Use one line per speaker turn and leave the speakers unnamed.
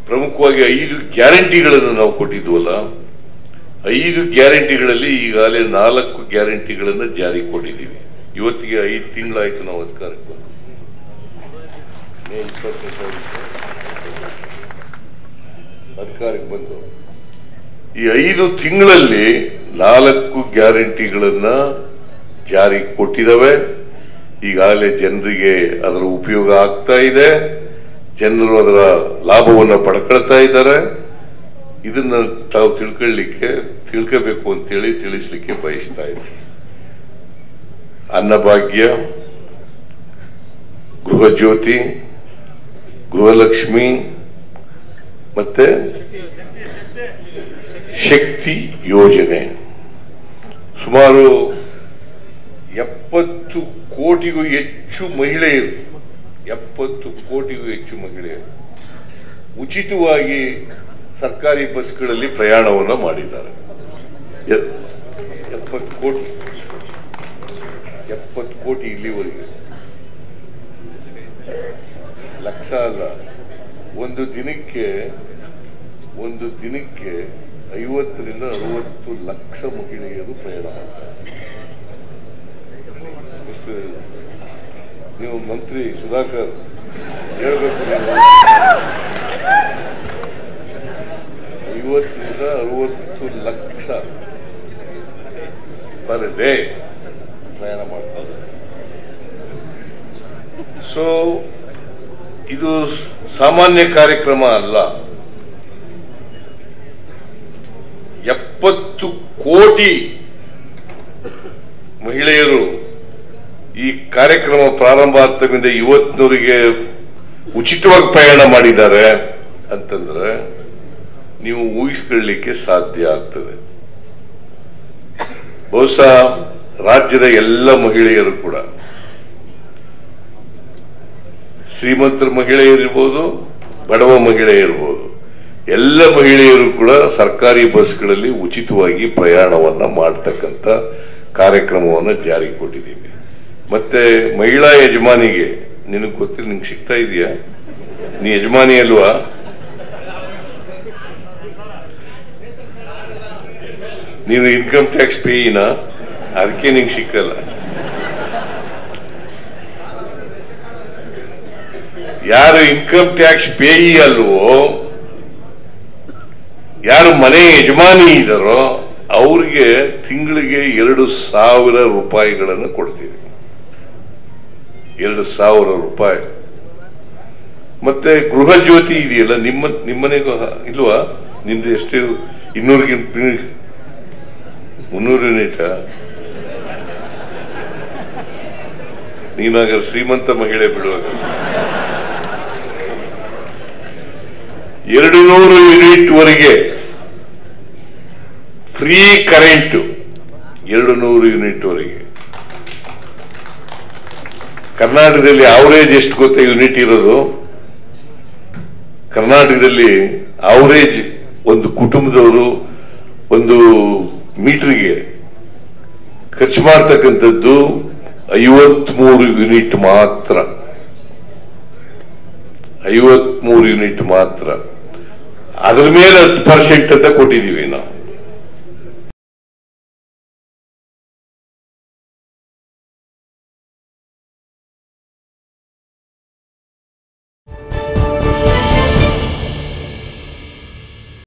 ಪ್ರಮುಖವಾಗಿ ಐದು ಗ್ಯಾರಂಟಿಗಳನ್ನು ನಾವು ಕೊಟ್ಟಿದ್ವಲ್ಲ ಐದು ಗ್ಯಾರಂಟಿಗಳಲ್ಲಿ ಈಗಾಗಲೇ ನಾಲ್ಕು ಗ್ಯಾರಂಟಿಗಳನ್ನು ಜಾರಿ ಕೊಟ್ಟಿದ್ದೀವಿ ಇವತ್ತಿಗೆ ಐದು ತಿಂಗಳಾಯ್ತು ನಾವು ಅಧಿಕಾರಕ್ಕೆ ಬಂದು ಮೇ ಇಪ್ಪತ್ತನೇ ತಾರೀಕು ಅಧಿಕಾರಕ್ಕೆ ಬಂದು ಈ ಐದು ತಿಂಗಳಲ್ಲಿ ನಾಲ್ಕು ಗ್ಯಾರಂಟಿಗಳನ್ನ ಜಾರಿ ಕೊಟ್ಟಿದ್ದಾವೆ ಈಗಾಗಲೇ ಜನರಿಗೆ ಅದರ ಉಪಯೋಗ ಆಗ್ತಾ ಇದೆ ಜನರು ಅದರ ಲಾಭವನ್ನು ಪಡ್ಕೊಳ್ತಾ ಇದ್ದಾರೆ ಇದನ್ನ ತಾವು ತಿಳ್ಕೊಳ್ಳಿಕ್ಕೆ ತಿಳ್ಕೋಬೇಕು ಅಂತೇಳಿ ತಿಳಿಸ್ಲಿಕ್ಕೆ ಬಯಸ್ತಾ ಇದ್ದೀನಿ ಅನ್ನಭಾಗ್ಯ ಗೃಹ ಜ್ಯೋತಿ ಗೃಹಲಕ್ಷ್ಮಿ ಮತ್ತೆ ಶಕ್ತಿ ಯೋಜನೆ ಸುಮಾರು ಎಪ್ಪತ್ತು ಕೋಟಿಗೂ ಹೆಚ್ಚು ಮಹಿಳೆಯರು ಎಪ್ಪತ್ತು ಕೋಟಿಗೂ ಹೆಚ್ಚು ಮಹಿಳೆಯರು ಉಚಿತವಾಗಿ ಸರ್ಕಾರಿ ಬಸ್ಗಳಲ್ಲಿ ಪ್ರಯಾಣವನ್ನು ಮಾಡಿದ್ದಾರೆ ಎ- ಎಪ್ಪತ್ತು ಕೋಟಿ ಎಪ್ಪತ್ತು ಕೋಟಿ ಇಲ್ಲಿವರೆಗೆ ಲಕ್ಷ ಅಲ್ಲ ಒಂದು ದಿನಕ್ಕೆ ಒಂದು ದಿನಕ್ಕೆ ಐವತ್ತರಿಂದ ಅರವತ್ತು ಲಕ್ಷ ಮಹಿಳೆಯರು ಪ್ರಯಾಣ ಮಾಡ್ತಾರೆ ಎಷ್ಟು? ನೀವು ಮಂತ್ರಿ ಸುಧಾಕರ್ ಹೇಳ್ಬೇಕು ನೀವು ಐವತ್ತರಿಂದ ಅರವತ್ತು ಲಕ್ಷ ಪರ್ ಡೇ ಪ್ರಯಾಣ ಮಾಡ್ತಾರೆ ಸೊ ಇದು ಸಾಮಾನ್ಯ ಕಾರ್ಯಕ್ರಮ ಅಲ್ಲ ಎಪ್ಪತ್ತು ಕೋಟಿ ಮಹಿಳೆಯರು ಈ ಕಾರ್ಯಕ್ರಮ ಪ್ರಾರಂಭ ಆಗ್ತದಿಂದ ಇವತ್ತಿನವರಿಗೆ ಉಚಿತವಾಗಿ ಪ್ರಯಾಣ ಮಾಡಿದ್ದಾರೆ ಅಂತಂದ್ರೆ ನೀವು ಊಹಿಸ್ಕೊಳ್ಳಿಕ್ಕೆ ಸಾಧ್ಯ ಆಗ್ತದೆ ಬಹುಶಃ ರಾಜ್ಯದ ಎಲ್ಲ ಮಹಿಳೆಯರು ಕೂಡ ಶ್ರೀಮಂತರ ಮಹಿಳೆಯರಿರ್ಬೋದು ಬಡವ ಮಹಿಳೆ ಇರ್ಬೋದು ಎಲ್ಲ ಮಹಿಳೆಯರು ಕೂಡ ಸರ್ಕಾರಿ ಬಸ್ಗಳಲ್ಲಿ ಉಚಿತವಾಗಿ ಪ್ರಯಾಣವನ್ನ ಮಾಡ್ತಕ್ಕಂಥ ಕಾರ್ಯಕ್ರಮವನ್ನು ಜಾರಿಗೆ ಕೊಟ್ಟಿದ್ದೀವಿ ಮತ್ತೆ ಮಹಿಳಾ ಯಜಮಾನಿಗೆ ನಿನಗೆ ಗೊತ್ತಿಲ್ಲ ನಿಂಗೆ ಸಿಗ್ತಾ ಇದೆಯಾ ನೀ ಯಜಮಾನಿ ಅಲ್ವಾ ನೀನು ಇನ್ಕಮ್ ಟ್ಯಾಕ್ಸ್ ಪೇಯಿನ ಅದಕ್ಕೆ ನಿಂಗೆ ಸಿಕ್ಕಲ್ಲ ಯಾರು ಇನ್ಕಮ್ ಟ್ಯಾಕ್ಸ್ ಪೇಯಿ ಅಲ್ವೋ ಯಾರು ಮನೆ ಯಜಮಾನಿ ಇದ್ದಾರೋ ಅವ್ರಿಗೆ ತಿಂಗಳಿಗೆ ಎರಡು ಸಾವಿರ ರೂಪಾಯಿಗಳನ್ನು ಕೊಡ್ತೀವಿ ಎರಡು ಸಾವಿರ ರೂಪಾಯಿ ಮತ್ತೆ ಗೃಹ ಜ್ಯೋತಿ ಇದೆಯಲ್ಲ ನಿಮ್ಮ ನಿಮ್ಮನೆಗೂ ಹ- ಇಲ್ವಾ ನಿಂದು ಎಷ್ಟು ಇನ್ನೂರಿಗಿಂತ ಮುನ್ನೂರು ಯೂನಿಟ್ ನೀನಾಗ ಶ್ರೀಮಂತ ಮಹಿಳೆ ಬಿಡುವಾಗ ಎರಡು ನೂರು ಯೂನಿಟ್ ವರೆಗೆ ಫ್ರೀ ಕರೆಂಟ್ ಎರಡು ನೂರು ಯೂನಿಟ್ ವರೆಗೆ ಕರ್ನಾಟಕದಲ್ಲಿ ಅವರೇಜ್ ಎಷ್ಟು ಗೊತ್ತಾ ಯೂನಿಟ್ ಇರೋದು ಕರ್ನಾಟಕದಲ್ಲಿ ಅವರೇಜ್ ಒಂದು ಕುಟುಂಬದವರು ಒಂದು ಮೀಟರ್ಗೆ ಖರ್ಚು ಮಾಡ್ತಕ್ಕಂಥದ್ದು ಐವತ್ಮೂರು ಯೂನಿಟ್ ಮಾತ್ರ ಐವತ್ಮೂರು ಯೂನಿಟ್ ಮಾತ್ರ ಅದ್ರ ಮೇಲೆ ಹತ್ತು ಪರ್ಸೆಂಟ್ ಅಂತ ಕೊಟ್ಟಿದ್ದೀವಿ ನಾವು